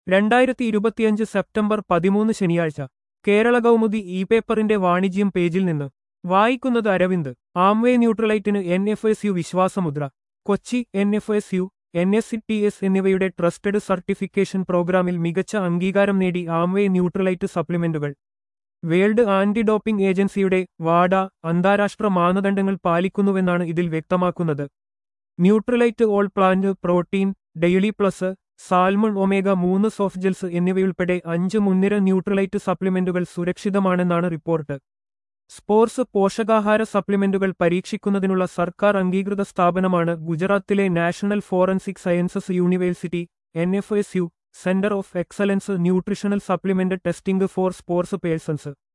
രണ്ടായിരത്തി ഇരുപത്തിയഞ്ച് സെപ്റ്റംബർ പതിമൂന്ന് ശനിയാഴ്ച കേരള കൗമുദി ഇ പേപ്പറിന്റെ വാണിജ്യം പേജിൽ നിന്ന് വായിക്കുന്നത് അരവിന്ദ് ആംവേ ന്യൂട്രലൈറ്റിന് എൻ എഫ് എസ് യു വിശ്വാസമുദ്ര Kochi N F S U N S C T S എന്നിവയുടെ ട്രസ്റ്റഡ് സർട്ടിഫിക്കേഷൻ പ്രോഗ്രാമിൽ മികച്ച അംഗീകാരം നേടി ആംവേ ന്യൂട്രലൈറ്റ് സപ്ലിമെന്റുകൾ വേൾഡ് ആന്റി ഡോപ്പിംഗ് ഏജൻസിയുടെ വാഡ അന്താരാഷ്ട്ര മാനദണ്ഡങ്ങൾ പാലിക്കുന്നുവെന്നാണ് ഇതിൽ വ്യക്തമാക്കുന്നത് Nutrilite all plant protein daily plus salmon omega മൂന്ന് സോഫ്റ്റ് ജെൽസ് എന്നിവയുൾപ്പെടെ അഞ്ച് മുൻനിര ന്യൂട്രലൈറ്റ് സപ്ലിമെന്റുകൾ സുരക്ഷിതമാണെന്നാണ് റിപ്പോർട്ട് സ്പോർട്സ് പോഷകാഹാര സപ്ലിമെന്റുകൾ പരീക്ഷിക്കുന്നതിനുള്ള സർക്കാർ അംഗീകൃത സ്ഥാപനമാണ് ഗുജറാത്തിലെ national forensic sciences university N F S U centre of excellence nutritional supplement testing for sports persons